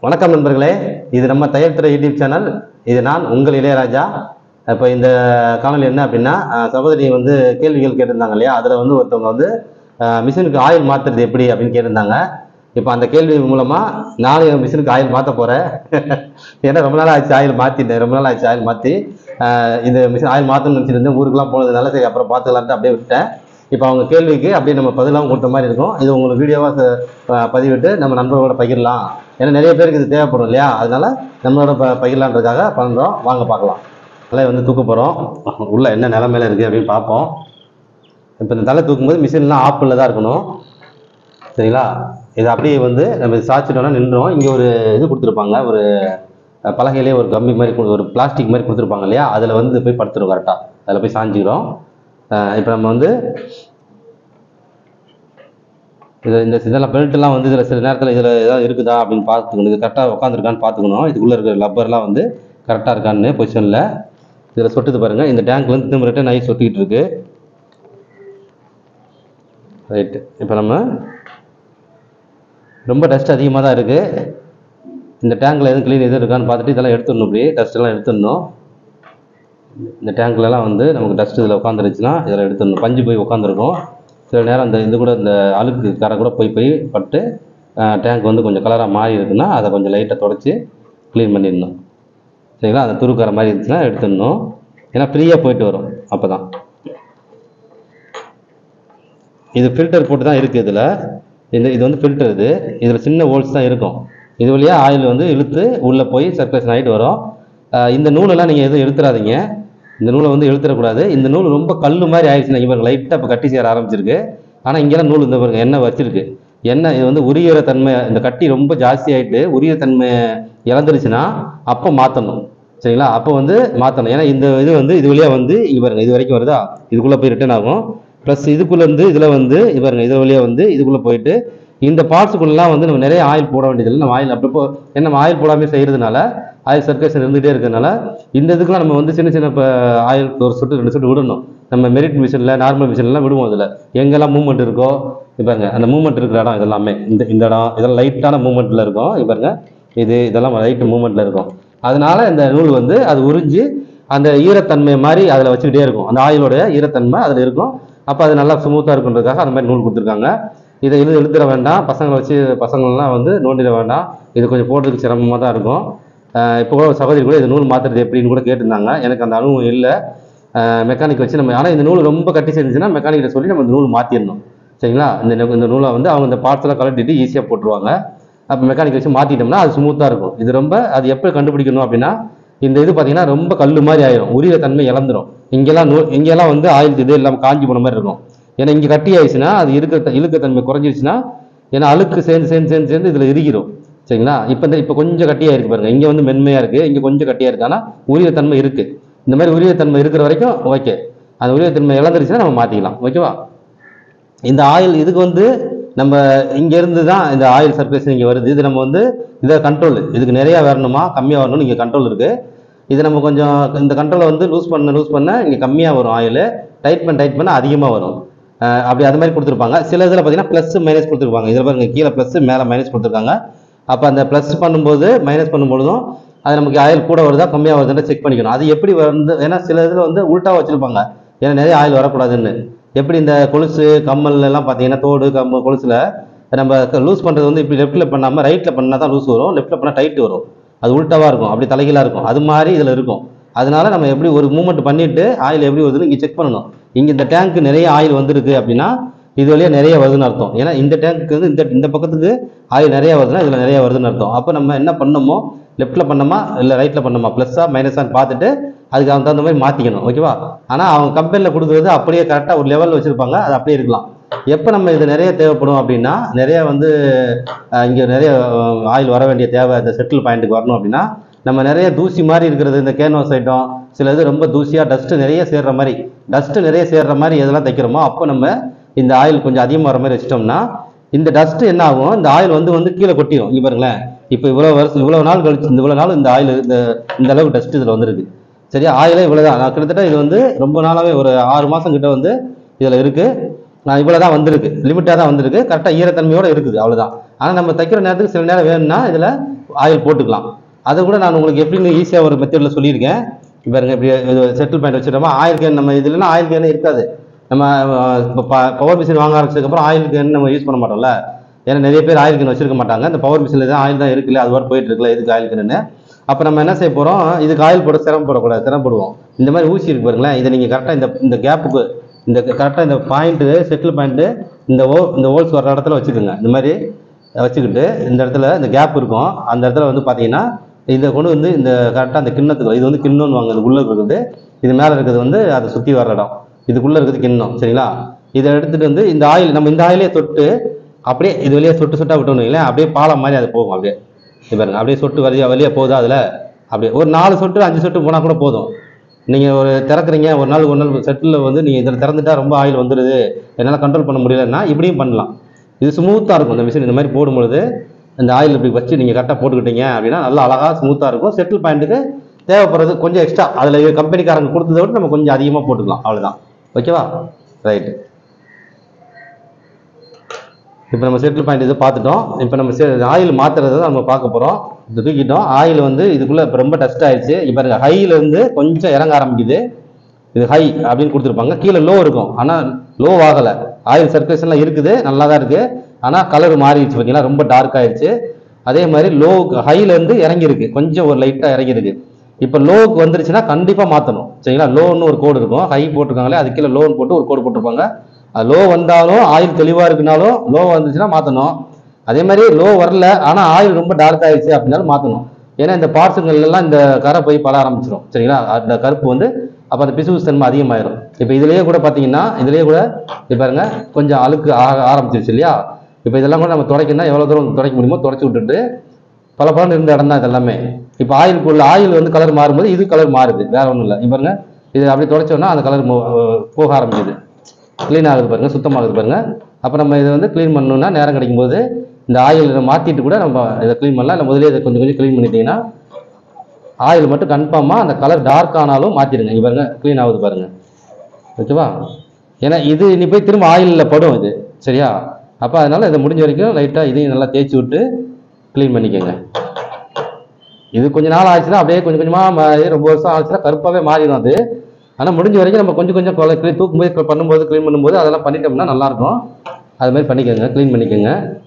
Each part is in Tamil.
வணக்கம் நண்பர்களே இது நம்ம தையல் துறை யூடியூப் சேனல் இது நான் உங்கள் இளையராஜா இப்போ இந்த காணொலி என்ன அப்படின்னா அஹ், சகோதரி வந்து கேள்விகள் கேட்டிருந்தாங்க இல்லையா அதில் வந்து ஒருத்தவங்க வந்து அஹ், மிஷினுக்கு ஆயில் மாற்றுறது எப்படி அப்படின்னு கேட்டிருந்தாங்க இப்போ அந்த கேள்வி மூலமாக நானும் என் மிஷினுக்கு ஆயில் மாற்ற போகிறேன் ஏன்னா ரொம்ப நாள் ஆச்சு ஆயில் மாற்றிட்டேன் ரொம்ப நாள் ஆச்சு ஆயில் மாற்றி இந்த மிஷின் ஆயில் மாற்றணும்னு நினச்சிட்டு இருந்தேன் ஊருக்குலாம் போனதுனால சரி அப்புறம் பார்த்துக்கலான்ட்டு அப்படியே விட்டேன் இப்போ அவங்க கேள்விக்கு அப்படியே நம்ம பதிலாகவும் கொடுத்த மாதிரி இருக்கும் இது உங்களுக்கு வீடியோவாக பதிவிட்டு நம்ம நண்பர்களோட பகிரலாம் ஏன்னா நிறைய பேருக்கு இது தேவைப்படும் இல்லையா அதனால நம்மளோட ப பகிரலான்றதுக்காக பண்ணுறோம் வாங்க பார்க்கலாம் தலை வந்து தூக்க போகிறோம் உள்ள என்ன நிலமையில இருக்குது அப்படின்னு பார்ப்போம் இப்போ இந்த தலை தூக்கும்போது மிஷின்லாம் ஆப்பில் தான் இருக்கணும் சரிங்களா இது அப்படியே வந்து நம்ம சாய்ச்சிட்டோம்னா நின்றோம் இங்கே ஒரு இது கொடுத்துருப்பாங்க ஒரு அஹ், பலகையிலே ஒரு கம்பி மாதிரி கொடு- ஒரு பிளாஸ்டிக் மாதிரி கொடுத்துருப்பாங்க இல்லையா அதில் வந்து போய் படுத்துரும் கரெக்டாக அதில் போய் சாஞ்சிக்கிறோம் இப்போ நம்ம வந்து இது இந்த இதெல்லாம் பெல்ட்லாம் வந்து இதில் சில நேரத்தில் இதில் ஏதாவது இருக்குதா அப்படின்னு பார்த்துக்கணும் இது கரெக்டாக உட்காந்துருக்கான்னு பார்த்துக்கணும் இதுக்குள்ளே இருக்கிற லப்பர்லாம் வந்து கரெக்டாக இருக்கான்னு பொசிஷனில் இதில் சொட்டுது பாருங்கள் இந்த டேங்க் வந்து திரும்ப ரிட்டன் ஆகி சொட்டிக்கிட்டு இருக்கு ரைட்டு இப்போ நம்ம ரொம்ப டஸ்ட் அதிகமாக தான் இருக்குது இந்த டேங்கில் எதுவும் க்ளீன் எதுவும் இருக்கான்னு பார்த்துட்டு இதெல்லாம் எடுத்துடணும் இப்படி டஸ்ட் எல்லாம் எடுத்துடணும் இந்த டேங்க்லலாம் வந்து நமக்கு டஸ்ட் இதில் உட்காந்துருச்சுன்னா இதில் எடுத்துடணும் பஞ்சு போய் உட்காந்துருக்கும் சில நேரம் அந்த இது கூட இந்த அழுக்கு கரை கூட போய் போய் பட்டு டேங்க் வந்து கொஞ்சம் கலராக மாறி இருக்குன்னா அதை கொஞ்சம் லைட்டாக தொடச்சி க்ளீன் பண்ணிடணும் சரிங்களா அந்த துருக்கரை மாதிரி இருந்துச்சுன்னா எடுத்துடணும் ஏன்னா ஃப்ரீயாக போயிட்டு வரும் அப்போ தான் இது ஃபில்டர் போட்டு தான் இருக்குது இதில் இந்த இது வந்து ஃபில்டர் இது இதில் சின்ன ஹோல்ஸ் தான் இருக்கும் இது வழியாக ஆயில் வந்து இழுத்து உள்ளே போய் சர்க்குலேஷன் ஆகிட்டு வரும் ஆஹ் இந்த நூலெல்லாம் நீங்கள் எதுவும் இழுத்துறாதீங்க இந்த நூலை வந்து இழுத்துறக்கூடாது இந்த நூல் ரொம்ப கல் மாதிரி ஆயிடுச்சுன்னா இங்கே பாருங்க லைட்டாக இப்போ கட்டி சேர ஆரம்பிச்சிருக்கு ஆனால் இங்கெல்லாம் நூல் இந்த பாருங்க எண்ணெய் வச்சிருக்கு எண்ணெய் இது வந்து உரியிற தன்மை இந்த கட்டி ரொம்ப ஜாஸ்தி ஆயிட்டு உரிய தன்மை இழந்துருச்சுன்னா அப்போ மாற்றணும் சரிங்களா அப்போ வந்து மாற்றணும் ஏன்னா இந்த இது வந்து இது வழியாக வந்து இங்கே பாருங்க இது வரைக்கும் வருதா இதுக்குள்ளே போய் ரிட்டர்ன் ஆகும் ப்ளஸ் இதுக்குள்ளே இருந்து இதில் வந்து இது பாருங்க இது வழியாக வந்து இதுக்குள்ளே போயிட்டு இந்த பார்ட்ஸுக்குள்ளலாம் வந்து நம்ம நிறைய ஆயில் போட வேண்டியதில்லை நம்ம ஆயில் அப்பப்போ ஏன்னா நம்ம ஆயில் போடாமல் செய்கிறதுனால ஆயில் சர்க்குலேஷன் இருந்துகிட்டே இருக்கிறதுனால இந்த இதுக்கெல்லாம் நம்ம வந்து சின்ன சின்ன இப்போ ஆயில் ஒரு சொட்டு ரெண்டு சொட்டு விடணும் நம்ம மெரிட் மிஷினில் நார்மல் மிஷின்லாம் விடுவோம் அதில் எங்கெல்லாம் மூவ்மெண்ட் இருக்கோ இப்போ பாருங்க அந்த மூவ்மெண்ட் இருக்கிற இடம் இதெல்லாமே இந்த இந்த இடம் இதெல்லாம் லைட்டான மூவ்மெண்ட்டில் இருக்கும் இப்போ பாருங்க இது இதெல்லாம் லைட் மூவ்மெண்ட்டில் இருக்கும் அதனால இந்த நூல் வந்து அது உறிஞ்சு அந்த ஈரத்தன்மை மாதிரி அதில் வச்சுக்கிட்டே இருக்கும் அந்த ஆயிலோட ஈரத்தன்மை அதில் இருக்கும் அப்போ அது நல்லா ஸ்மூத்தாக இருக்குன்றதுக்காக அந்த மாதிரி நூல் கொடுத்துருக்காங்க இதை இழுத்து இழுத்துட வேண்டாம் பசங்களை வச்சு பசங்களெலாம் வந்து நோண்டிட வேண்டாம் இது கொஞ்சம் போடுறதுக்கு சிரமமாக தான் இருக்கும் ஆஹ் இப்போ கூட ஒரு சகோதரி கூட இது நூல் மாற்றுறது எப்படின்னு கூட கேட்டிருந்தாங்க எனக்கு அந்த அனுபவம் இல்லை மெக்கானிக் வச்சு நம்ம ஆனால் இந்த நூல் ரொம்ப கட்டி செஞ்சுச்சுன்னா மெக்கானிக்கிட்ட சொல்லி நம்ம இந்த நூல் மாற்றிடணும் சரிங்களா இந்த நூ- இந்த நூலை வந்து அவங்க இந்த பார்ட்ஸ் எல்லாம் கலட்டிட்டு ஈஸியாக போட்டுருவாங்க அப்போ மெக்கானிக் வச்சு மாற்றிட்டோம்னா அது ஸ்மூத்தாக இருக்கும் இது ரொம்ப அது எப்படி கண்டுபிடிக்கணும் அப்படின்னா இந்த இது பார்த்தீங்கன்னா ரொம்ப கல் மாதிரி ஆயிரும் உரிய தன்மை இழந்துரும் இங்கெல்லாம் நூ இங்கெல்லாம் வந்து ஆயில் இது இல்லாமல் காஞ்சி போன மாதிரி இருக்கும் ஏன்னா இங்கே கட்டி ஆயிடுச்சுன்னா அது இருக்க இழுக்கத்தன்மை குறைஞ்சிருச்சுன்னா ஏன்னா அழுக்கு சேர்ந்து சேர்ந்து சேர்ந்து சேர்ந்து இதில் இறுகிரும் சரிங்களா இப்போ இந்த இப்போ கொஞ்சம் கட்டியாக இருக்கு பாருங்க இங்கே வந்து மென்மையாக இருக்குது இங்கே கொஞ்சம் கட்டியாக இருக்கு ஆனால் உரிய தன்மை இருக்குது இந்த மாதிரி உரிய தன்மை இருக்கிற வரைக்கும் ஓகே அந்த உரிய தன்மை இழந்துருச்சுன்னா நம்ம மாற்றிக்கலாம் ஓகேவா இந்த ஆயில் இதுக்கு வந்து நம்ம இங்க இருந்து தான் இந்த ஆயில் சர்க்குலேஷன் இங்கே வருது இது நம்ம வந்து இதை கண்ட்ரோல் இதுக்கு நிறையா வரணுமா கம்மியாக வரணும்னு இங்கே கண்ட்ரோல் இருக்கு இது நம்ம கொஞ்சம் இந்த கண்ட்ரோலை வந்து லூஸ் பண்ண லூஸ் பண்ண இங்கே கம்மியாக வரும் ஆயில் டைட் பண்ண டைட் பண்ண அதிகமாக வரும் அஹ் அப்படி அது மாதிரி கொடுத்துருப்பாங்க சில இதில் பார்த்தீங்கன்னா ப்ளஸ் மைனஸ் கொடுத்துருப்பாங்க இதில் பாருங்க கீழே ப்ளஸ் மேலே மைனஸ் கொடுத்துருக்காங்க அப்போ அந்த ப்ளஸ் பண்ணும்போது மைனஸ் பண்ணும்பொழுதும் அது நமக்கு ஆயில் கூட வருதா கம்மியாக வருதுன்னு செக் பண்ணிக்கணும் அது எப்படி வந்து ஏன்னா சில இதில் வந்து உல்ட்டா வச்சுருப்பாங்க ஏன்னா நிறைய ஆயில் வரக்கூடாதுன்னு எப்படி இந்த கொலுசு கம்மல் எல்லாம் பார்த்தீங்கன்னா தோடு கம்மல் கொலுசுல நம்ம லூஸ் பண்ணுறது வந்து இப்படி லெஃப்ட்டில் பண்ணாமல் ரைட்டில் பண்ணால் தான் லூஸ் வரும் லெஃப்ட்டில் பண்ணால் டைட் வரும் அது உல்ட்டாவாக இருக்கும் அப்படி தலைகீழாக இருக்கும் அது மாதிரி இதில் இருக்கும் அதனால நம்ம எப்படி ஒரு மூவ்மெண்ட் பண்ணிட்டு ஆயில் எப்படி வருதுன்னு இங்கே செக் பண்ணணும் இங்கே இந்த டேங்க்கு நிறைய ஆயில் வந்திருக்கு அப்படின்னா இது வழியா நிறைய வருதுன்னு அர்த்தம் ஏன்னா இந்த டேங்க்கு வந்து இந்த இந்த பக்கத்துக்கு ஆயில் நிறைய வருதுன்னா இதில் நிறைய வருதுன்னு அர்த்தம் அப்போ நம்ம என்ன பண்ணணுமோ லெஃப்ட்டில் பண்ணோமா இல்லை ரைட்டில் பண்ணோமா ப்ளஸ்ஸாக மைனஸான்னு பார்த்துட்டு அதுக்கு அவன் தகுந்த மாதிரி மாற்றிக்கணும் ஓகேவா ஆனால் அவங்க கம்பெனியில் கொடுக்குறது அப்படியே கரெக்டாக ஒரு லெவலில் வச்சுருப்பாங்க அது அப்படியே இருக்கலாம் எப்போ நம்ம இது நிறைய தேவைப்படும் அப்படின்னா நிறைய வந்து இங்கே நிறைய ஆயில் வர வேண்டிய தேவை இந்த செட்டில் பாயிண்ட்டுக்கு வரணும் அப்படின்னா நம்ம நிறைய தூசி மாதிரி இருக்கிறது இந்த கேன்வாஸ் ஐட்டம் சில இது ரொம்ப தூசியாக டஸ்ட்டு நிறைய சேர்ற மாதிரி டஸ்ட்டு நிறைய சேர்ற மாதிரி எதெல்லாம் தைக்கிறோமோ அப்போ நம்ம இந்த ஆயில் கொஞ்சம் அதிகமாக வர மாதிரி வச்சிட்டோம்னா இந்த டஸ்ட் என்ன ஆகும் இந்த ஆயில் வந்து வந்து கீழே கொட்டிடும் இங்கே பாருங்களேன் இப்போ இவ்வளோ வருஷம் இவ்வளோ நாள் கழிச்சு இந்த இவ்வளோ நாள் இந்த ஆயில் இந்த இந்த அளவுக்கு டஸ்ட் இதில் வந்திருக்கு சரியா ஆயிலே இவ்வளோதான் நான் கிட்டத்தட்ட இது வந்து ரொம்ப நாளாகவே ஒரு ஆறு மாதம் கிட்ட வந்து இதில் இருக்குது நான் இவ்வளோ தான் வந்திருக்கு லிமிட்டாக தான் வந்திருக்கு கரெக்டாக ஈரத்தன்மையோட இருக்குது அவ்வளோதான் ஆனால் நம்ம தைக்கிற நேரத்துக்கு சில நேரம் வேணும்னா இதில் ஆயில் போட்டுக்கலாம் அதை கூட நான் உங்களுக்கு எப்படின்னு ஈஸியாக ஒரு மெத்தடில் சொல்லியிருக்கேன் இப்ப பாருங்க இப்படி செட்டில் பாயிண்ட் வச்சுட்டோமா ஆயில் கேன் நம்ம இதுலன்னா ஆயில் கேன் இருக்காது நம்ம இப்போ பவர் மிஷின் வாங்க ஆரம்பிச்சதுக்கப்புறம் ஆயில் கேன் நம்ம யூஸ் பண்ண மாட்டோம்ல ஏன்னா நிறைய பேர் ஆயில் கேன் வச்சிருக்க மாட்டாங்க இந்த பவர் மிஷினில் தான் ஆயில் தான் இருக்குல்ல அது வரை போயிட்டு இருக்குல்ல எதுக்கு ஆயில் கேன்னு அப்போ நம்ம என்ன செய்ய போகிறோம் இதுக்கு ஆயில் போட சிரமப்படக்கூடாது சிரமப்படுவோம் இந்த மாதிரி ஊசி இருக்கு பாருங்களேன் இதை நீங்கள் கரெக்டாக இந்த இந்த கேப்புக்கு இந்த கரெக்டாக இந்த பாயிண்ட்டு செட்டில் பாயிண்ட்டு இந்த ஓ இந்த ஹோல்ஸ் வர இடத்துல வச்சுக்கோங்க இந்த மாதிரி வச்சுக்கிட்டு இந்த இடத்துல இந்த கேப் இருக்கும் அந்த இடத்துல வந்து பார்த்தீங்கன்னா இதை கொண்டு வந்து இந்த கரெக்டாக அந்த கிண்ணத்துக்கு இது வந்து கிண்ணம்னு வாங்க இது உள்ளே இருக்குது இது மேலே இருக்கிறது வந்து அதை சுற்றி வர இடம் இதுக்குள்ளே இருக்கிறது கிண்ணம் சரிங்களா இதை எடுத்துகிட்டு வந்து இந்த ஆயில் நம்ம இந்த ஆயிலே தொட்டு அப்படியே இது வழியாக சொட்டு சொட்டா விட்டோம்னு வைங்களேன் அப்படியே பாலம் மாதிரி அது போகும் அப்படியே இது பாருங்க அப்படியே சொட்டு வழியா வழியா போகுதா அதில் அப்படியே ஒரு நாலு சொட்டு அஞ்சு சொட்டு போனால் கூட போதும் நீங்கள் ஒரு திறக்குறீங்க ஒரு நாள் ஒரு நாள் செட்டில் வந்து நீங்கள் இதில் திறந்துட்டா ரொம்ப ஆயில் வந்துடுது என்னால் கண்ட்ரோல் பண்ண முடியலன்னா இப்படியும் பண்ணலாம் இது ஸ்மூத்தாக இருக்கும் இந்த மிஷின் இந்த மாதிரி போடும்பொழுது இந்த ஆயில் இப்படி வச்சு நீங்கள் கரெக்டாக போட்டுக்கிட்டீங்க அப்படின்னா நல்லா அழகாக ஸ்மூத்தாக இருக்கும் செட்டில் பாயிண்ட்டுக்கு தேவைப்படுறது கொஞ்சம் எக்ஸ்ட்ரா அதில் கம்பெனிக்காரங்க கொடுத்ததை விட நம்ம கொஞ்சம் அதிகமாக போட்டுக்கலாம் அவ்வளவுதான் ஓகேவா ரைட்டு இப்போ நம்ம செட்டில் பாயிண்ட் இது பார்த்துட்டோம் இப்போ நம்ம ஆயில் மாற்றுறதை நம்ம பார்க்க போகிறோம் இது தூக்கிட்டோம் ஆயில் வந்து இதுக்குள்ளே இப்போ ரொம்ப டஸ்ட் ஆயிடுச்சு இப்போ பாருங்க ஹையில இருந்து கொஞ்சம் இறங்க ஆரம்பிக்குது இது ஹை அப்படின்னு கொடுத்துருப்பாங்க கீழே லோ இருக்கும் ஆனால் லோ ஆகலை ஆயில் சர்க்குலேஷன்லாம் இருக்குது நல்லா தான் இருக்குது ஆனால் கலர் மாறிடுச்சு பார்த்தீங்கன்னா ரொம்ப டார்க் ஆயிடுச்சு அதே மாதிரி லோ ஹைலேருந்து இறங்கியிருக்கு கொஞ்சம் ஒரு லைட்டாக இறங்கியிருக்கு இப்போ லோவுக்கு வந்துருச்சுன்னா கண்டிப்பாக மாற்றணும் சரிங்களா லோன்னு ஒரு கோடு இருக்கும் ஹை போட்டிருக்காங்களே அது கீழே லோன் போட்டு ஒரு கோடு போட்டிருப்பாங்க அது லோ வந்தாலும் ஆயில் தெளிவாக இருக்குனாலும் லோ வந்துச்சுன்னா மாற்றணும் அதே மாதிரி லோ வரல ஆனால் ஆயில் ரொம்ப டார்க் ஆயிடுச்சு அப்படின்னாலும் மாற்றணும் ஏன்னா இந்த பார்ட்ஸுங்கள்ல எல்லாம் இந்த கரை போய் பட ஆரம்பிச்சிடும் சரிங்களா அந்த கருப்பு வந்து அப்போ அந்த பிசுபிசு தன்மை அதிகமாயிரும் இப்போ இதுலயே கூட பார்த்தீங்கன்னா இதுலயே கூட இது பாருங்க கொஞ்சம் அழுக்கு ஆக ஆரம்பிச்சிருச்சு இல்லையா இப்போ இதெல்லாம் கூட நம்ம துடைக்கணும்னா எவ்வளோ தூரம் துடைக்க முடியுமோ துடைச்சி விட்டுட்டு பல பலன் இருந்த இடம் தான் இதெல்லாமே இப்போ ஆயிலுக்குள்ள ஆயில் வந்து கலர் மாறும்போது இது கலர் மாறுது வேற ஒன்றும் இல்லை இப்போ பாருங்க இது அப்படி துடைச்சோம்னா அந்த கலர் போக ஆரம்பிக்குது க்ளீன் ஆகுது பாருங்க சுத்தமாகுது பாருங்க அப்போ நம்ம இதை வந்து க்ளீன் பண்ணணும்னா நேரம் கிடைக்கும் போது இந்த ஆயில் மாற்றிட்டு கூட நம்ம இதை க்ளீன் பண்ணலாம் இல்லை முதலே இதை கொஞ்சம் கொஞ்சம் க்ளீன் பண்ணிட்டீங்கன்னா ஆயில் மட்டும் கன்ஃபார்மாக அந்த கலர் டார்க் ஆனாலும் மாற்றிடுங்க இங்க பாருங்க க்ளீன் ஆகுது பாருங்க ஓகேவா ஏன்னா இது இனி போய் திரும்ப ஆயிலில் படும் இது சரியா அப்போ அதனால இதை முடிஞ்ச வரைக்கும் லைட்டாக இதையும் நல்லா தேய்ச்சி விட்டு க்ளீன் பண்ணிக்கோங்க இது கொஞ்ச நாள் ஆச்சுன்னா அப்படியே கொஞ்சம் கொஞ்சமாக மாறி ரொம்ப வருஷம் ஆச்சுன்னா கருப்பாகவே மாறிடும் அது ஆனால் முடிஞ்ச வரைக்கும் நம்ம கொஞ்சம் கொஞ்சம் கொலை க்ளீன் தூக்கும்போது பண்ணும்போது க்ளீன் பண்ணும்போது அதெல்லாம் பண்ணிட்டோம்னா நல்லாயிருக்கும் அது மாதிரி பண்ணிக்கோங்க க்ளீன் பண்ணிக்கோங்க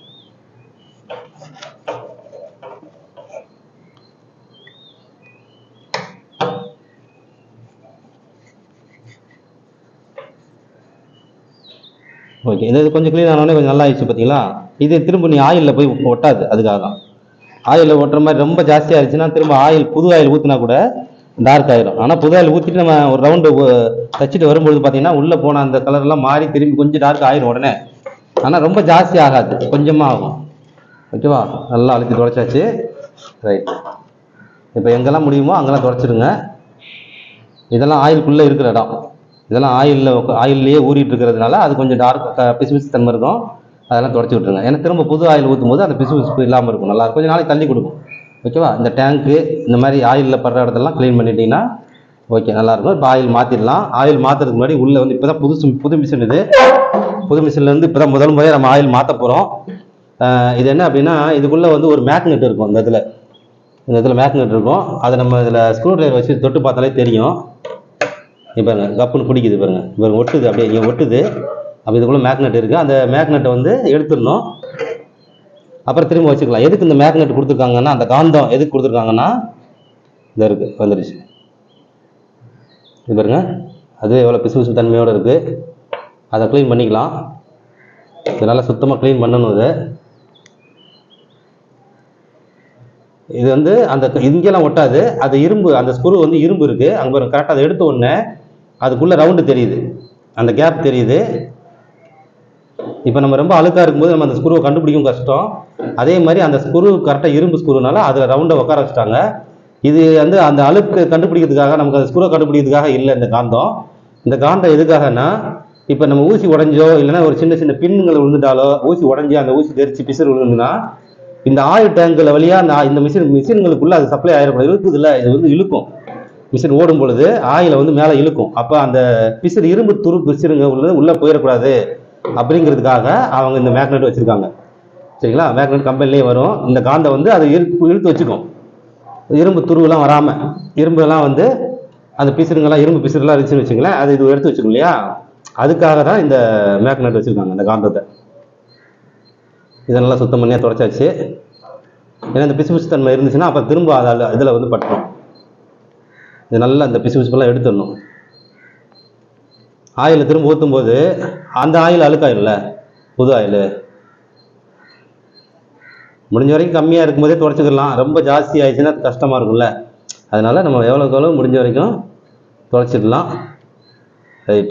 ஓகே இது இது கொஞ்சம் க்ளீன் ஆனோடனே கொஞ்சம் நல்லா ஆயிடுச்சு பார்த்தீங்களா இது திரும்ப நீ ஆயிலில் போய் ஒட்டாது அதுக்காக தான் ஆயிலில் ஒட்டுற மாதிரி ரொம்ப ஜாஸ்தி ஆயிடுச்சுன்னா திரும்ப ஆயில் புது ஆயில் ஊற்றினா கூட டார்க் ஆயிரும் ஆனால் புது ஆயில் ஊற்றிட்டு நம்ம ஒரு ரவுண்டு தச்சுட்டு வரும்பொழுது பார்த்தீங்கன்னா உள்ளே போன அந்த கலர்லாம் மாறி திரும்பி கொஞ்சம் டார்க் ஆயிரும் உடனே ஆனால் ரொம்ப ஜாஸ்தி ஆகாது கொஞ்சமாக ஆகும் ஓகேவா நல்லா அழுத்தி துடைச்சாச்சு ரைட் இப்போ எங்கெல்லாம் முடியுமோ அங்கெல்லாம் துடைச்சிடுங்க இதெல்லாம் ஆயிலுக்குள்ளே இருக்கிற இடம் இதெல்லாம் ஆயிலில் ஆயில்லையே ஊறிட்டு இருக்கிறதுனால அது கொஞ்சம் டார்க் பிசு பிசு தன்மை இருக்கும் அதெல்லாம் தொடச்சி விட்ருங்க ஏன்னா திரும்ப புது ஆயில் ஊற்றும் போது அந்த பிசு பிசுப்பு இல்லாமல் இருக்கும் நல்லா இருக்கும். கொஞ்சம் நாளைக்கு தள்ளி கொடுக்கும் ஓகேவா இந்த டேங்க்கு இந்த மாதிரி ஆயிலில் படுற இடத்தெல்லாம் க்ளீன் பண்ணிட்டீங்கன்னா ஓகே நல்லாயிருக்கும் இப்போ ஆயில் மாற்றிடலாம் ஆயில் மாற்றுறதுக்கு முன்னாடி உள்ளே வந்து இப்போ தான் புதுசு புது மிஷின் இது புது மிஷின்லேருந்து இப்போ தான் முதல் முறையாக நம்ம ஆயில் மாற்ற போகிறோம் இது என்ன அப்படின்னா இதுக்குள்ளே வந்து ஒரு மேக்னெட் இருக்கும் இந்த இதில் இந்த இதில் மேக்னெட் இருக்கும் அதை நம்ம இதில் ஸ்க்ரூ டிரைவர் வச்சு தொட்டு பார்த்தாலே தெரியும் இப்போ பாருங்க கப்புன்னு பிடிக்குது பாருங்க இப்போ ஒட்டுது அப்படியே இங்கே ஒட்டுது அப்போ இதுக்குள்ளே மேக்னெட் இருக்குது அந்த மேக்னெட்டை வந்து எடுத்துடணும் அப்புறம் திரும்ப வச்சுக்கலாம் எதுக்கு இந்த மேக்னெட் கொடுத்துருக்காங்கன்னா அந்த காந்தம் எதுக்கு கொடுத்துருக்காங்கன்னா இந்த இருக்குது வந்துருச்சு இது பாருங்க அது எவ்வளோ பிசு பிசு தன்மையோடு இருக்குது அதை க்ளீன் பண்ணிக்கலாம் இது நல்லா சுத்தமாக க்ளீன் பண்ணணும் இது இது வந்து அந்த இங்கெல்லாம் ஒட்டாது அது இரும்பு அந்த ஸ்க்ரூ வந்து இரும்பு இருக்கு அங்கே ஒரு கரெக்டாக அதை எடுத்த உடனே அதுக்குள்ள ரவுண்டு தெரியுது அந்த கேப் தெரியுது இப்போ நம்ம ரொம்ப அழுக்கா இருக்கும்போது நம்ம அந்த ஸ்க்ரூவை கண்டுபிடிக்கும் கஷ்டம் அதே மாதிரி அந்த ஸ்க்ரூ கரெக்டாக இரும்பு ஸ்க்ரூனால அதில் ரவுண்டை உட்கார வச்சுட்டாங்க இது வந்து அந்த அழுக்கு கண்டுபிடிக்கிறதுக்காக நமக்கு அந்த ஸ்க்ரூவை கண்டுபிடிக்கிறதுக்காக இல்லை இந்த காந்தம் இந்த காந்தம் எதுக்காகனா இப்போ நம்ம ஊசி உடைஞ்சோ இல்லைன்னா ஒரு சின்ன சின்ன பின்னுங்கள் விழுந்துட்டாலோ ஊசி உடைஞ்சி அந்த ஊசி தெரிச்சு பிசுறு விழுந்துன்னா இந்த ஆயில் டேங்கில் வழியாக அந்த ஆ- இந்த மிஷின் மிஷின்களுக்குள்ள அது சப்ளை ஆயிடக்கூடாது இழுக்குது இல்லை இது வந்து இழுக்கும் மிஷின் ஓடும் பொழுது ஆயிலை வந்து மேலே இழுக்கும் அப்போ அந்த பிசிறு இரும்பு துரு பிசிறுங்க உள்ளது உள்ளே போயிடக்கூடாது அப்படிங்கிறதுக்காக அவங்க இந்த மேக்னெட் வச்சுருக்காங்க சரிங்களா மேக்னெட் கம்பெனிலேயே வரும் இந்த காந்தை வந்து அதை இழுத்து இழுத்து வச்சுக்கும் இரும்பு துருவெல்லாம் வராமல் இரும்புலாம் வந்து அந்த பிசுறுங்கெல்லாம் இரும்பு பிசுறுலாம் இருந்துச்சுன்னு வச்சுங்களேன் அது இது எடுத்து வச்சுக்கும் இல்லையா அதுக்காக தான் இந்த மேக்னெட் வச்சுருக்காங்க இந்த காந்தத்தை இதெல்லாம் சுத்தம் பண்ணியாக தொடச்சாச்சு ஏன்னா இந்த பிசுபிசு தன்மை இருந்துச்சுன்னா அப்போ திரும்ப அதில் இதில் வந்து பட்டுரும் இது நல்லா இந்த பிசுபிசுப்பெல்லாம் எடுத்துடணும் ஆயில் திரும்ப ஊற்றும் போது அந்த ஆயில் அழுக்காயில்ல புது ஆயில் முடிஞ்ச வரைக்கும் கம்மியாக இருக்கும்போதே தொடச்சிக்கலாம் ரொம்ப ஜாஸ்தி ஆயிடுச்சுன்னா கஷ்டமாக இருக்கும்ல அதனால நம்ம எவ்வளோக்கு எவ்வளோ முடிஞ்ச வரைக்கும் தொடச்சிடலாம் ரைட்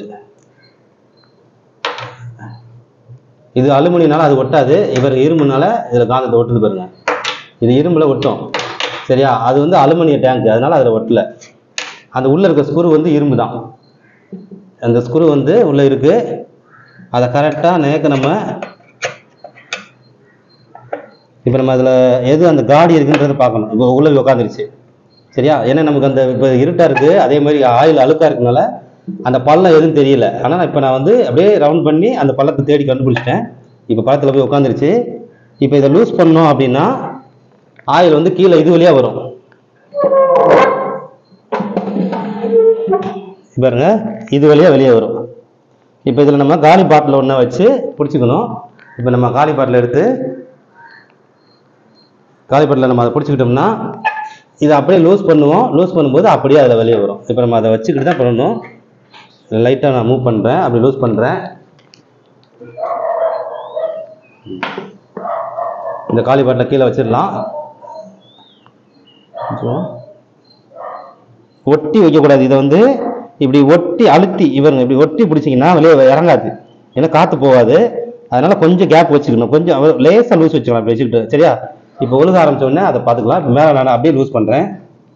இது அலுமினியனால அது ஒட்டாது இவர் இரும்புனால இதில் காந்தத்தை ஒட்டுது பாருங்க இது இரும்பில் ஒட்டும் சரியா அது வந்து அலுமினிய டேங்க் அதனால அதில் ஒட்டல அந்த உள்ளே இருக்க ஸ்க்ரூ வந்து இரும்பு தான் அந்த ஸ்க்ரூ வந்து உள்ளே இருக்கு அதை கரெக்டாக நேக்க நம்ம இப்போ நம்ம அதில் எது அந்த காடி இருக்குன்றதை பார்க்கணும் இப்போ உள்ள உட்காந்துருச்சு சரியா ஏன்னா நமக்கு அந்த இப்போ இருட்டாக இருக்குது அதே மாதிரி ஆயில் அழுக்காக இருக்கனால அந்த பள்ளம் எதுவும் தெரியல ஆனால் இப்போ நான் வந்து அப்படியே ரவுண்ட் பண்ணி அந்த பள்ளத்தை தேடி கண்டுபிடிச்சிட்டேன் இப்போ பள்ளத்தில் போய் உட்காந்துருச்சு இப்போ இதை லூஸ் பண்ணோம் அப்படின்னா ஆயில் வந்து கீழே இது வழியாக வரும் பாருங்க இது வழியாக வெளியே வரும் இப்போ இதில் நம்ம காலி பாட்டில் ஒன்றை வச்சு பிடிச்சிக்கணும் இப்போ நம்ம காலி பாட்டில் எடுத்து காலி பாட்டில் நம்ம அதை பிடிச்சிக்கிட்டோம்னா இதை அப்படியே லூஸ் பண்ணுவோம் லூஸ் பண்ணும்போது அப்படியே அதில் வெளியே வரும் இப்போ நம்ம அதை வச்சுக்கிட்டு தான் பண்ணணும் லைட்டாக நான் மூவ் பண்ணுறேன் அப்படி லூஸ் பண்ணுறேன் இந்த காலி பாட்டில் கீழே வச்சிடலாம் கொஞ்சம் ஒட்டி வைக்கக்கூடாது இதை வந்து இப்படி ஒட்டி அழுத்தி இவருங்க இப்படி ஒட்டி பிடிச்சிங்கன்னா வெளியே இறங்காது ஏன்னா காற்று போகாது அதனால கொஞ்சம் கேப் வச்சுக்கணும் கொஞ்சம் லேசாக லூஸ் வச்சுக்கலாம் இப்படி வச்சுக்கிட்டு சரியா இப்போ ஒழுக ஆரம்பிச்ச உடனே அதை பார்த்துக்கலாம் இப்போ மேலே நான் அப்படியே லூஸ் பண்ணுறேன்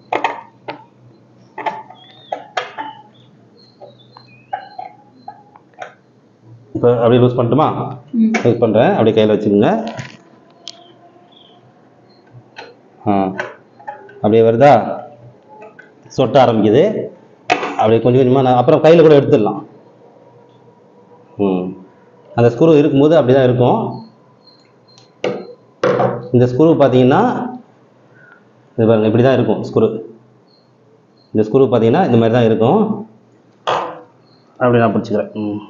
இப்போ அப்படியே லூஸ் பண்ணட்டுமா ம் லூஸ் பண்ணுறேன் அப்படியே கையில் வச்சுக்கோங்க ஆ அப்படியே வருதா சொட்ட ஆரம்பிக்குது அப்படியே கொஞ்சம் கொஞ்சமாக நான் அப்புறம் கையில் கூட எடுத்துடலாம் ம் அந்த ஸ்க்ரூ இருக்கும்போது அப்படி தான் இருக்கும் இந்த ஸ்க்ரூ பார்த்தீங்கன்னா இது பாருங்க இப்படி தான் இருக்கும் ஸ்க்ரூ இந்த ஸ்க்ரூ பார்த்தீங்கன்னா இந்த மாதிரி தான் இருக்கும் அப்படி நான் பிடிச்சிக்கிறேன் ம்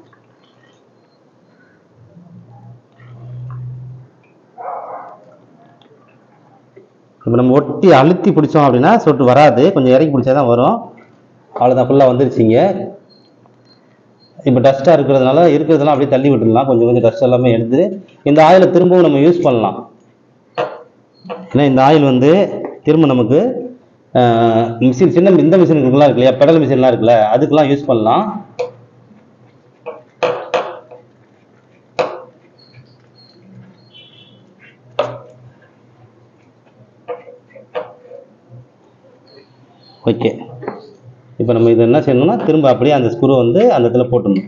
இப்போ நம்ம ஒட்டி அழுத்தி பிடிச்சோம் அப்படின்னா சொட்டு வராது கொஞ்சம் இறக்கி பிடிச்சா தான் வரும் அவ்வளோதான் ஃபுல்லாக வந்துருச்சிங்க இப்போ டஸ்ட்டாக இருக்கிறதுனால இருக்கிறதெல்லாம் அப்படியே தள்ளி விட்டுடலாம் கொஞ்சம் கொஞ்சம் டஸ்ட் எல்லாமே எடுத்து இந்த ஆயிலை திரும்பவும் நம்ம யூஸ் பண்ணலாம் ஏன்னா இந்த ஆயில் வந்து திரும்ப நமக்கு மிஷின் சின்ன இந்த மிஷின் இருக்குலாம் இருக்கு இல்லையா பெடல் மிஷின்லாம் இருக்குல்ல அதுக்கெல்லாம் யூஸ் பண்ணலாம் ஓகே இப்போ நம்ம இது என்ன செய்யணும்னா திரும்ப அப்படியே அந்த ஸ்க்ரூ வந்து அந்த இடத்துல போட்டுடணும்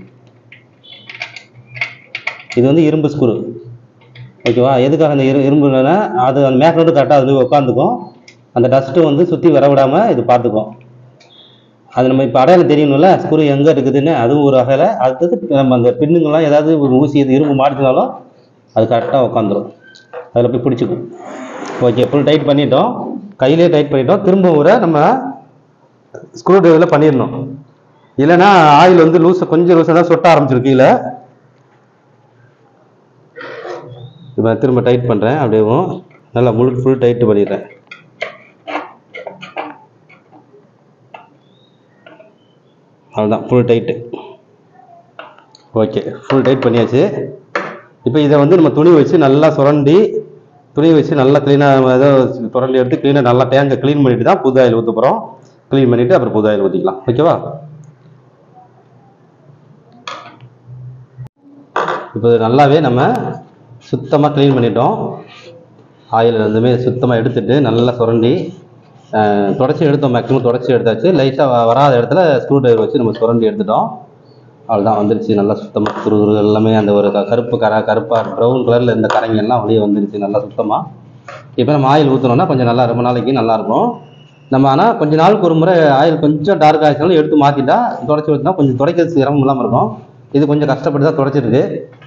இது வந்து இரும்பு ஸ்க்ரூ ஓகேவா எதுக்காக அந்த இரு இரும்புனா அது அந்த மேக்னோட்டு கரெக்டாக அது போய் உட்காந்துக்கும் அந்த டஸ்ட்டு வந்து சுற்றி வர விடாமல் இது பார்த்துக்கும் அது நம்ம இப்போ அடையாளம் தெரியணும்ல ஸ்க்ரூ எங்கே இருக்குதுன்னு அதுவும் ஒரு வகையில் அடுத்தது நம்ம அந்த பின்னுங்கெல்லாம் ஏதாவது ஒரு ஊசி இது இரும்பு மாட்டினாலும் அது கரெக்டாக உட்காந்துரும் அதில் போய் பிடிச்சிக்கும் ஓகே ஃபுல் டைட் பண்ணிட்டோம் கையிலே டைட் பண்ணிட்டோம் திரும்ப ஒரு நம்ம ஸ்க்ரூ டிரைவரில் பண்ணிடணும் இல்லைன்னா ஆயில் வந்து லூஸ் கொஞ்சம் லூஸாக தான் சொட்ட ஆரம்பிச்சிருக்கு கீழே இப்போ நான் திரும்ப டைட் பண்ணுறேன் அப்படியேவும் நல்லா முழு ஃபுல் டைட்டு பண்ணிடுறேன் அவ்வளோதான் full tight okay full tight பண்ணியாச்சு இப்போ இதை வந்து நம்ம துணி வச்சு நல்லா சுரண்டி துணி வச்சு நல்லா க்ளீனாக ஏதோ சுரண்டி எடுத்து க்ளீனாக நல்லா டேங்கை க்ளீன் பண்ணிட்டு தான் புது ஆயில் ஊற்ற போகிறோம் க்ளீன் பண்ணிவிட்டு அப்புறம் புது ஆயில் ஊற்றிக்கலாம் ஓகேவா இப்போ இது நல்லாவே நம்ம சுத்தமாக க்ளீன் பண்ணிட்டோம் ஆயில் வந்துமே சுத்தமாக எடுத்துட்டு நல்லா சுரண்டி அஹ், தொடச்சி எடுத்தோம் மேக்ஸிமம் தொடச்சி எடுத்தாச்சு லைட்டாக வராத இடத்துல ஸ்க்ரூ டிரைவர் வச்சு நம்ம சுரண்டி எடுத்துட்டோம் அவ்வளோதான் வந்துருச்சு நல்லா சுத்தமாக துரு எல்லாமே அந்த ஒரு க- கருப்பு கரை கருப்பாக ப்ரௌன் கலரில் இருந்த கரைங்க எல்லாம் வெளியே வந்துருச்சு நல்லா சுத்தமாக இப்போ நம்ம ஆயில் ஊற்றினோம்னா கொஞ்சம் நல்லா ரொம்ப நாளைக்கு நல்லா இருக்கும் நம்ம ஆனால் கொஞ்ச நாளுக்கு ஒரு முறை ஆயில் கொஞ்சம் டார்க் ஆகிடுச்சாலும் எடுத்து மாற்றிட்டா தொடச்சி ஊற்றினா கொஞ்சம் துடைக்கிறது சிரமம் இல்லாமல் இருக்கும் இது கொஞ்சம் கஷ்டப்பட்டு தான் துடைச்சிருக்கு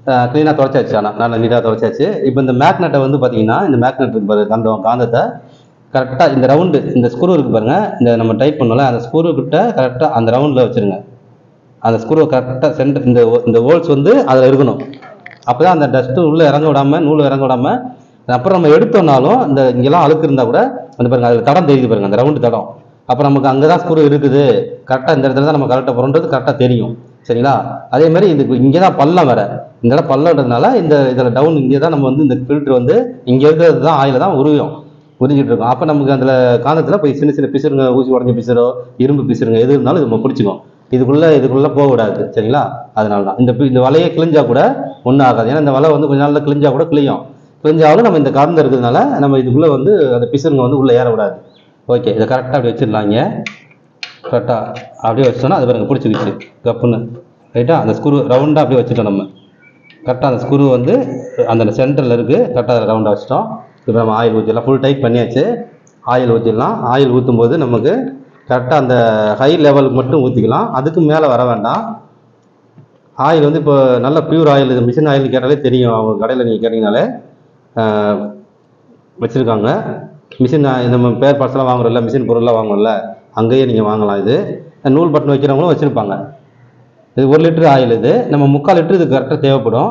க்ளீனாக துடைச்சாச்சு ஆனால் நல்லா நீட்டாக துடைச்சாச்சு இப்போ இந்த மேக்னெட்டை வந்து பார்த்தீங்கன்னா இந்த மேக்னெட் இருக்கு பாருங்க காந்தம் காந்தத்தை கரெக்டாக இந்த ரவுண்டு இந்த ஸ்க்ரூ இருக்கு பாருங்க இந்த நம்ம டைப் பண்ணோம்ல அந்த ஸ்க்ரூ கிட்ட கரெக்டாக அந்த ரவுண்டில் வச்சுருங்க அந்த ஸ்க்ரூவை கரெக்டாக சென்டர் இந்த இந்த ஹோல்ஸ் வந்து அதில் இருக்கணும் அப்போ தான் அந்த டஸ்ட்டு உள்ளே இறங்க விடாம நூல் இறங்க விடாம அப்புறம் நம்ம எடுத்தோம்னாலும் இந்த இங்கெல்லாம் அழுக்கு இருந்தால் கூட அந்த பாருங்க அதில் தடம் தெரியுது பாருங்க அந்த ரவுண்டு தடம் அப்போ நமக்கு அங்கே தான் ஸ்க்ரூ இருக்குது கரெக்டாக இந்த இடத்துல தான் நம்ம கரெக்டாக போகிறோன்றது கரெக்டாக தெரியும் சரிங்களா அதே மாதிரி இது இங்கே தான் பள்ளம் வேற இந்த இடம் பள்ளம்ன்றதுனால இந்த இதில் டவுன் இங்கே தான் நம்ம வந்து இந்த ஃபில்டர் வந்து இங்கே இருக்கிறது தான் ஆயில தான் உருவியும் உறிஞ்சிட்டு இருக்கோம் அப்போ நமக்கு அதில் காந்தத்தில் போய் சின்ன சின்ன பிசுறுங்க ஊசி உடஞ்ச பிசுறோ இரும்பு பிசுறுங்க எது இருந்தாலும் இது நம்ம பிடிச்சிக்கும் இதுக்குள்ளே இதுக்குள்ளே போக விடாது சரிங்களா அதனால தான் இந்த பி- இந்த வலையே கிழிஞ்சா கூட ஒன்றும் ஆகாது ஏன்னா இந்த வலை வந்து கொஞ்ச நாளில் கிழிஞ்சா கூட கிளியும் கிழிஞ்சாலும் நம்ம இந்த காந்தம் இருக்கிறதுனால நம்ம இதுக்குள்ளே வந்து அந்த பிசுறுங்க வந்து உள்ளே ஏற விடாது ஓகே இதை கரெக்டாக அப்படி வச்சிடலாம் இங்கே கரெக்டாக அப்படியே வச்சிட்டோம்னா அது பாருங்க பிடிச்சிக்கிச்சு கப்புன்னு ரைட்டா அந்த ஸ்க்ரூ ரவுண்டாக அப்படியே வச்சுட்டோம் நம்ம கரெக்டாக அந்த ஸ்க்ரூ வந்து அந்த சென்டரில் இருக்குது கரெக்டாக ரவுண்டாக வச்சிட்டோம் இப்போ நம்ம ஆயில் ஊற்றிடலாம் ஃபுல் டைட் பண்ணியாச்சு ஆயில் ஊற்றிடலாம் ஆயில் ஊற்றும் போது நமக்கு கரெக்டாக அந்த ஹை லெவலுக்கு மட்டும் ஊற்றிக்கலாம் அதுக்கு மேலே வர வேண்டாம் ஆயில் வந்து இப்போ நல்ல பியூர் ஆயில் இது மிஷின் ஆயில் கேட்டாலே தெரியும் அவங்க கடையில் நீங்கள் கேட்டிங்கனாலே வச்சுருக்காங்க மிஷின் நம்ம பேர் பார்ட்ஸ்லாம் வாங்குறோம்ல மிஷின் பொருள்லாம் வாங்குறோம்ல அங்கேயே நீங்கள் வாங்கலாம் இது நூல் பட்டன் வைக்கிறவங்களும் வச்சுருப்பாங்க இது ஒரு லிட்டர் ஆயில் இது நம்ம முக்கால் லிட்டர் இது கரெக்டாக தேவைப்படும்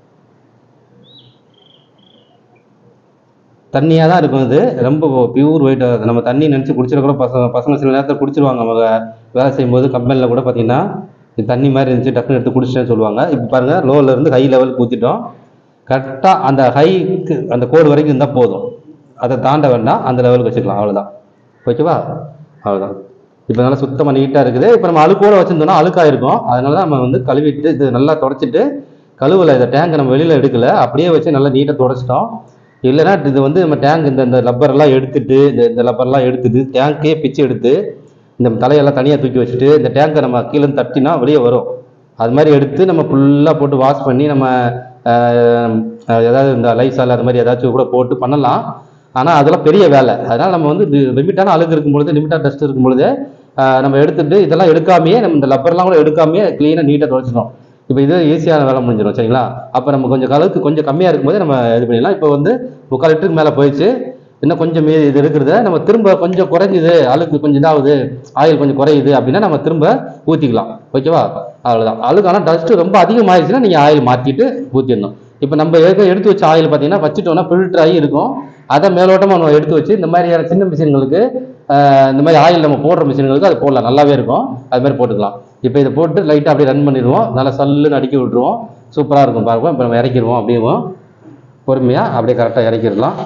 தண்ணியாக தான் இருக்கும் இது ரொம்ப பியூர் ஒயிட் நம்ம தண்ணி நினச்சி குடிச்சிட கூட பசங்க பசங்க சில நேரத்தில் குடிச்சிருவாங்க அவங்க வேலை செய்யும்போது கம்பெனியில் கூட பார்த்தீங்கன்னா இது தண்ணி மாதிரி இருந்துச்சு டக்குன்னு எடுத்து குடிச்சிட்டேன்னு சொல்லுவாங்க இப்போ பாருங்கள் லோவில் இருந்து ஹை லெவலுக்கு ஊற்றிட்டோம் கரெக்டாக அந்த ஹைக்கு அந்த கோடு வரைக்கும் இருந்தால் போதும் அதை தாண்ட வேண்டாம் அந்த லெவலுக்கு வச்சுக்கலாம் அவ்வளோதான் ஓகேவா அவ்வளோதான் இப்போ நல்லா சுத்தமாக நீட்டாக இருக்குது இப்போ நம்ம அழுக்கோட வச்சுருந்தோம்னா அழுக்காக இருக்கும் அதனால தான் நம்ம வந்து கழுவிட்டு இது நல்லா தொடச்சிட்டு கழுவலை இந்த டேங்கை நம்ம வெளியில் எடுக்கல அப்படியே வச்சு நல்லா நீட்டாக தொடச்சிட்டோம் இல்லைன்னா இது வந்து நம்ம டேங்க் இந்த இந்த லப்பரெல்லாம் எடுத்துட்டு இந்த இந்த லப்பர்லாம் எடுத்துட்டு டேங்க்கே பிச்சு எடுத்து இந்த தலையெல்லாம் தனியாக தூக்கி வச்சுட்டு இந்த டேங்கை நம்ம கீழே இருந்து தட்டினா வெளியே வரும் அது மாதிரி எடுத்து நம்ம ஃபுல்லாக போட்டு வாஷ் பண்ணி நம்ம ஆஹ், ஆஹ், ஏதாவது இந்த லைசால் அது மாதிரி ஏதாச்சும் கூட போட்டு பண்ணலாம் ஆனால் அதெல்லாம் பெரிய வேலை அதனால் நம்ம வந்து லிமிட்டான அழுகு இருக்கும் பொழுது லிமிட்டான டஸ்ட் இருக்கும் பொழுது ஆஹ், நம்ம எடுத்துட்டு இதெல்லாம் எடுக்காமையே நம்ம இந்த லப்பர்லாம் கூட எடுக்காமையே க்ளீனாக நீட்டாக துடைச்சிட்டோம் இப்போ இது ஈஸியான வேலை முடிஞ்சிடும் சரிங்களா அப்போ நம்ம கொஞ்சம் கலருக்கு கொஞ்சம் கம்மியாக இருக்கும்போது நம்ம இது பண்ணிடலாம் இப்போ வந்து முக்கால் லிட்டருக்கு மேலே போயிடுச்சு இன்னும் கொஞ்சம் மீதி இது இருக்கிறத நம்ம திரும்ப கொஞ்சம் குறைஞ்சுது அழுக்கு கொஞ்சம் இதாகுது ஆயில் கொஞ்சம் குறையுது அப்படின்னா நம்ம திரும்ப ஊற்றிக்கலாம் ஓகேவா அவ்வளோதான் அழுக்கு ஆனால் டஸ்ட்டு ரொம்ப அதிகமாகிடுச்சுன்னா நீங்கள் ஆயில் மாற்றிட்டு ஊற்றிடணும் இப்போ நம்ம எடுக்க எடுத்து வச்ச ஆயில் பார்த்தீங்கன்னா வச்சுட்டோம்னா ஃபில்டர் ஆகி இருக்கும் அதை மேலோட்டமாக நம்ம எடுத்து வச்சு இந்த மாதிரியான சின்ன மிஷின்களுக்கு ஆஹ், இந்த மாதிரி ஆயில் நம்ம போடுற மிஷின்களுக்கு அது போடலாம் நல்லாவே இருக்கும் அது மாதிரி போட்டுக்கலாம் இப்போ இதை போட்டு லைட்டாக அப்படியே ரன் பண்ணிடுவோம் நல்லா சல்லுன்னு அடிக்கி விட்டுருவோம் சூப்பராக இருக்கும் பாருங்க இப்போ நம்ம இறக்கிடுவோம் அப்படியே பொறுமையாக அப்படியே கரெக்டாக இறக்கிடலாம்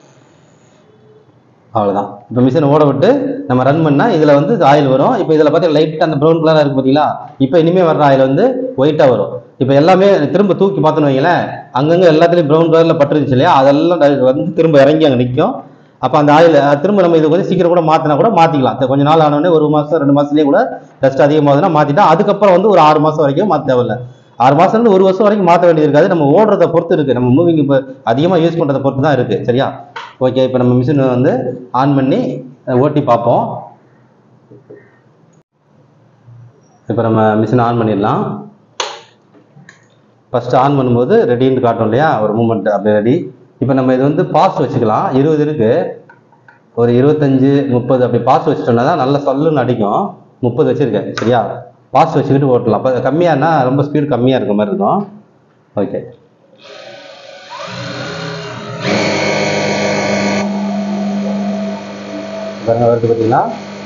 அவ்வளோதான் இப்போ மிஷினை ஓட விட்டு நம்ம ரன் பண்ணால் இதில் வந்து ஆயில் வரும் இப்போ இதில் பார்த்தீங்கன்னா லைட்டாக அந்த ப்ரௌன் கலராக இருக்குது பார்த்தீங்களா இப்போ இனிமேல் வர்ற ஆயில் வந்து ஒயிட்டாக வரும் இப்போ எல்லாமே திரும்ப தூக்கி பார்த்தோன்னு வைங்களேன் அங்கங்கே எல்லாத்துலேயும் ப்ரௌன் கலரில் பட்டுருந்துச்சு இல்லையா அதெல்லாம் ட- வந்து திரும்ப இறங்கி அங்கே நிற்கும் அப்போ அந்த ஆயில் திரும்ப நம்ம இது கொஞ்சம் சீக்கிரம் கூட மாற்றினா கூட மாற்றிக்கலாம் கொஞ்ச நாள் ஆனோடனே ஒரு மாதம் ரெண்டு மாதத்துலேயே கூட டஸ்ட் அதிகமாகுதுன்னா மாற்றிட்டா அதுக்கப்புறம் வந்து ஒரு ஆறு மாதம் வரைக்கும் மாற்ற தேவையில்ல ஆறு மாதம்லேருந்து ஒரு வருஷம் வரைக்கும் மாற்ற வேண்டியது இருக்காது நம்ம ஓடுறத பொறுத்து இருக்குது நம்ம மூவிங் இப்போ அதிகமாக யூஸ் பண்ணுறத பொறுத்து தான் இருக்குது சரியா ஓகே இப்போ நம்ம மிஷின் வந்து ஆன் பண்ணி அஹ், ஓட்டி பார்ப்போம் இப்போ நம்ம மிஷின் ஆன் பண்ணிடலாம் ஃபஸ்ட்டு ஆன் பண்ணும்போது ரெடின்னு காட்டும் இல்லையா ஒரு மூமெண்ட் அப்படியே ரெடி இப்போ நம்ம இது வந்து பாஸ் வச்சுக்கலாம் இருபது இருக்கு ஒரு இருபத்தஞ்சு முப்பது அப்படி பாஸ் வச்சுட்டோம்னா தான் நல்ல சல்லுன்னு அடிக்கும் முப்பது வச்சுருக்கேன் சரியா பாஸ் வச்சுக்கிட்டு ஓட்டலாம் அப்போ கம்மியானா ரொம்ப ஸ்பீடு கம்மியாக இருக்க மாதிரி இருக்கும் ஓகே பாருங்க வருது பார்த்தீங்களா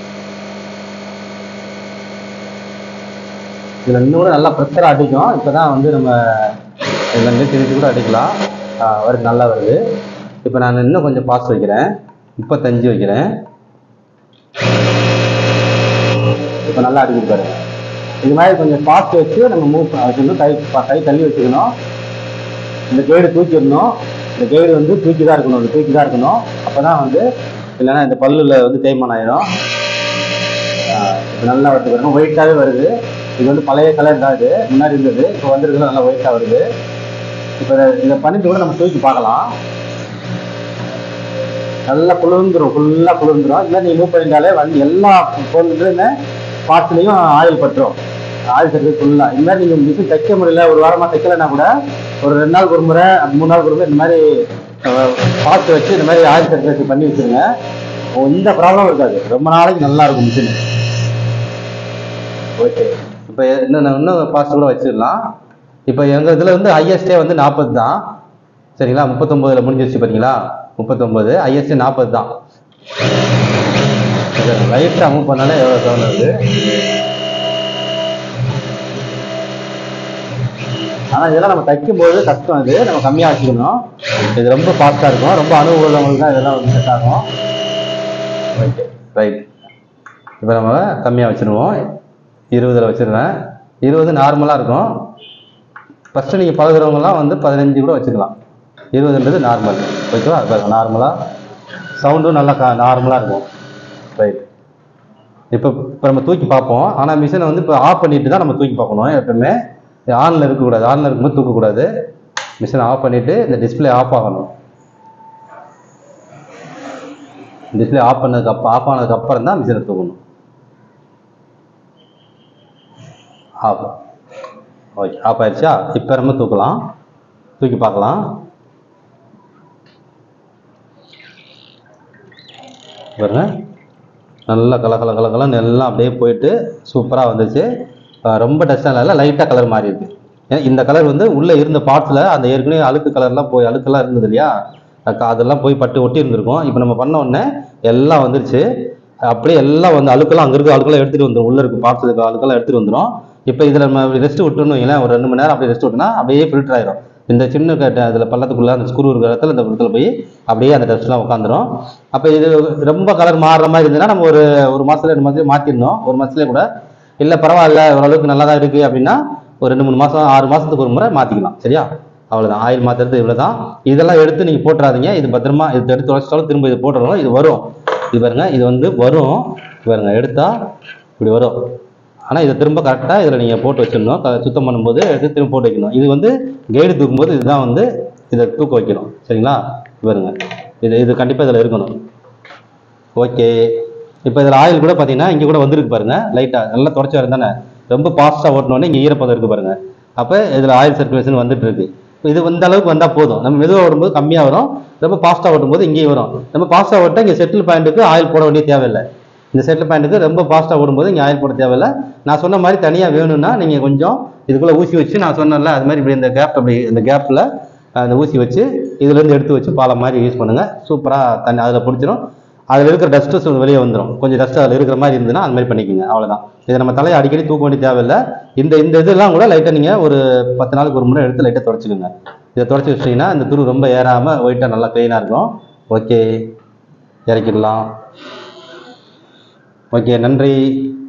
இதில் இன்னும் கூட நல்லா ப்ரெஷராக அடிக்கும் இப்போ தான் வந்து நம்ம இதில் நிறுத்தி நிறுத்தி கூட அடிக்கலாம் ஆ, வருது நல்லா வருது இப்போ நான் இன்னும் கொஞ்சம் பாஸ் வைக்கிறேன் முப்பத்தஞ்சு வைக்கிறேன் இப்போ நல்லா அடிக்குது பாருங்க இது மாதிரி கொஞ்சம் ஃபாஸ்ட் வச்சு நம்ம மூவ் வச்சுக்கணும் கை கை தள்ளி வச்சுக்கணும் இந்த கைடு தூக்கிடணும் இந்த கைடு வந்து தூக்கி தான் இருக்கணும் இந்த தூக்கி தான் இருக்கணும் அப்போ தான் வந்து இல்லைன்னா இந்த பல்லுல வந்து தேய்மானம் ஆயிடும் இப்போ நல்லா வருது பாருங்க ஒயிட்டாகவே வருது இது வந்து பழைய கலர் தான் இது முன்னாடி இருந்தது இப்போ வந்துருக்குது நல்லா ஒயிட்டாக வருது இப்போ இதை இதை பண்ணிட்டு கூட நம்ம தூக்கி பார்க்கலாம் நல்லா குளிர்ந்துரும் ஃபுல்லாக குளிர்ந்துரும் இல்லை நீங்கள் மூவ் பண்ணிட்டாலே வந்து எல்லா பொருளுமே பார்ட்ஸ்லையும் ஆயில் பட்டுரும் ஆயில் சர்வீஸ் ஃபுல்லாக இந்த மாதிரி நீங்கள் மிஷின் தைக்க முடியல ஒரு வாரமாக தைக்கலைன்னா கூட ஒரு ரெண்டு நாளுக்கு ஒரு முறை மூணு நாளுக்கு ஒரு முறை இந்த மாதிரி அஹ், பார்த்து வச்சு இந்த மாதிரி ஆயில் சர்க்குலேஷன் பண்ணி வச்சுருங்க எந்த ப்ராப்ளம் இருக்காது ரொம்ப நாளைக்கு நல்லா இருக்கும் மிஷின் ஓகே இப்போ இன்னும் இன்னும் பாஸ்ட் கூட வச்சிடலாம் இப்போ எங்கள் இதில் வந்து ஹையஸ்டே வந்து நாற்பது தான் சரிங்களா முப்பத்தொம்போதில் முடிஞ்சிருச்சு பார்த்தீங்களா முப்பத்தொம்போது ஹையஸ்டே நாற்பது தான் லைட்டாக மூவ் பண்ணாலே எவ்வளோ சவுண்ட் வருது ஆனால் இதெல்லாம் நம்ம தைக்கும்போது கஷ்டம் இது நம்ம கம்மியாக வச்சுக்கணும் இது ரொம்ப ஃபாஸ்ட்டாக இருக்கும் ரொம்ப அனுபவம் உள்ளவங்களுக்கு தான் இதெல்லாம் வந்து செட் ஆகும் ஓகே ரைட் இப்போ நம்ம கம்மியாக வச்சுருவோம் இருபதில் வச்சுருவேன் இருபது நார்மலாக இருக்கும் ஃபஸ்ட்டு நீங்கள் பழகுறவங்கலாம் வந்து பதினஞ்சு கூட வச்சுக்கலாம் இருபதுன்றது நார்மல் ஓகேவா நார்மலாக சவுண்டும் நல்லா கா நார்மலாக இருக்கும் ரைட் இப்போ இப்போ நம்ம தூக்கி பார்ப்போம் ஆனால் மிஷினை வந்து இப்போ ஆஃப் பண்ணிட்டு தான் நம்ம தூக்கி பார்க்கணும் எப்பவுமே ஆனில் இருக்கக்கூடாது ஆனில் இருக்கும்போது தூக்கக்கூடாது மிஷினை ஆஃப் பண்ணிவிட்டு இந்த டிஸ்பிளே ஆஃப் ஆகணும் டிஸ்பிளே ஆஃப் பண்ணதுக்கு அப்புறம் ஆஃப் ஆனதுக்கு அப்புறம் தான் மிஷினை தூக்கணும் ஆஃப் ஓகே ஆஃப் ஆயிடுச்சா இப்போ நம்ம தூக்கலாம் தூக்கி பார்க்கலாம் பாருங்க நல்லா கல கல கல கலன்னு எல்லாம் அப்படியே போயிட்டு சூப்பராக வந்துச்சு அஹ் ரொம்ப டஸ்டாக இல்லை லைட்டாக கலர் மாறி இருக்கு ஏன்னா இந்த கலர் வந்து உள்ளே இருந்த பார்ட்ஸில் அந்த ஏற்கனவே அழுக்கு கலர்லாம் போய் அழுக்கெல்லாம் இருந்தது இல்லையா அக்க- அதெல்லாம் போய் பட்டு ஒட்டி இருந்திருக்கும் இப்போ நம்ம பண்ண உடனே எல்லாம் வந்துருச்சு அப்படியே எல்லாம் வந்து அழுக்கெல்லாம் அங்கே இருக்க அழுக்கெல்லாம் எடுத்துகிட்டு வந்துடும் உள்ளே இருக்க பார்ட்ஸ் இருக்க அழுக்கெல்லாம் எடுத்துகிட்டு வந்துடும் இப்போ இதில் நம்ம ரெஸ்ட் விட்டுன்னு வைங்களேன் ஒரு ரெண்டு மணி நேரம் அப்படியே ரெஸ்ட் விட்டோம்னா அப்படியே ஃபில்டர் ஆயிரும் இந்த சின்ன கட்ட அதில் பள்ளத்துக்குள்ள அந்த ஸ்க்ரூ இருக்கிற இடத்துல இந்த இடத்துல போய் அப்படியே அந்த டஸ்ட்லாம் உட்காந்துரும் அப்போ இது ரொம்ப கலர் மாறுற மாதிரி இருந்ததுன்னா நம்ம ஒரு ஒரு மாதத்துல ரெண்டு மாதத்துல மாற்றிடணும் ஒரு மாதத்துலேயே கூட இல்லை பரவாயில்ல ஓரளவுக்கு நல்லா தான் இருக்குது அப்படின்னா ஒரு ரெண்டு மூணு மாதம் ஆறு மாதத்துக்கு ஒரு முறை மாற்றிக்கலாம் சரியா அவ்வளோதான் ஆயில் மாற்றுறது இவ்வளோ தான் இதெல்லாம் எடுத்து நீங்கள் போட்டுறாதீங்க இது பத்திரமா இது எடுத்து உடச்சிட்டாலும் திரும்ப இது போட்டுறணும் இது வரும் இது பாருங்க இது வந்து வரும் இது பாருங்க எடுத்தா இப்படி வரும் ஆனால் இதை திரும்ப கரெக்டாக இதில் நீங்கள் போட்டு வச்சிடணும் க- சுத்தம் பண்ணும்போது எடுத்து திரும்ப போட்டு வைக்கணும் இது வந்து கைடு தூக்கும்போது இதுதான் வந்து இதை தூக்க வைக்கணும் சரிங்களா இது பாருங்க இது இது கண்டிப்பாக இதில் இருக்கணும் ஓகே இப்போ இதில் ஆயில் கூட பார்த்தீங்கன்னா இங்கே கூட வந்திருக்கு பாருங்க லைட்டாக நல்லா தொடச்சி வரும் தானே ரொம்ப ஃபாஸ்ட்டாக ஓட்டினோடனே இங்கே ஈரப்பதம் இருக்கு பாருங்க அப்போ இதில் ஆயில் சர்க்குலேஷன் வந்துட்டு இருக்கு இது இந்த அளவுக்கு வந்தால் போதும் நம்ம மெதுவாக ஓடும்போது கம்மியாக வரும் ரொம்ப ஃபாஸ்ட்டாக ஓட்டும்போது இங்கேயும் வரும் நம்ம ஃபாஸ்ட்டாக ஓட்ட இங்கே செட்டில் பாயிண்ட்டுக்கு ஆயில் போட வேண்டிய தேவையில்லை இந்த செட்டில் பாயிண்ட்டுக்கு ரொம்ப ஃபாஸ்ட்டாக ஓடும்போது இங்கே ஆயில் போட தேவையில்லை நான் சொன்ன மாதிரி தனியாக வேணும்னா நீங்கள் கொஞ்சம் இதுக்குள்ளே ஊசி வச்சு நான் சொன்னேன்ல அது மாதிரி இப்படி இந்த கேப் அப்படி இந்த கேப்பில் அந்த ஊசி வச்சு இதுலேருந்து எடுத்து வச்சு பாலம் மாதிரி யூஸ் பண்ணுங்கள் சூப்பராக தண்ணி அதில் பிடிச்சிரும் அதில் இருக்கிற டஸ்ட்டு வெளியே வந்துடும் கொஞ்சம் டஸ்ட் அதில் இருக்கிற மாதிரி இருந்ததுன்னா அது மாதிரி பண்ணிக்கோங்க அவ்வளோதான் இதை நம்ம தலையை அடிக்கடி தூக்க வேண்டிய தேவையில்லை இந்த இந்த இதெல்லாம் கூட லைட்டாக நீங்கள் ஒரு பத்து நாளுக்கு ஒரு முறை எடுத்து லைட்டாக தொடச்சிக்கோங்க இதை தொடச்சி வச்சிட்டிங்கன்னா இந்த துரு ரொம்ப ஏறாமல் ஒயிட்டாக நல்லா க்ளீனாக இருக்கும் ஓகே இறக்கிடலாம் ஓகே நன்றி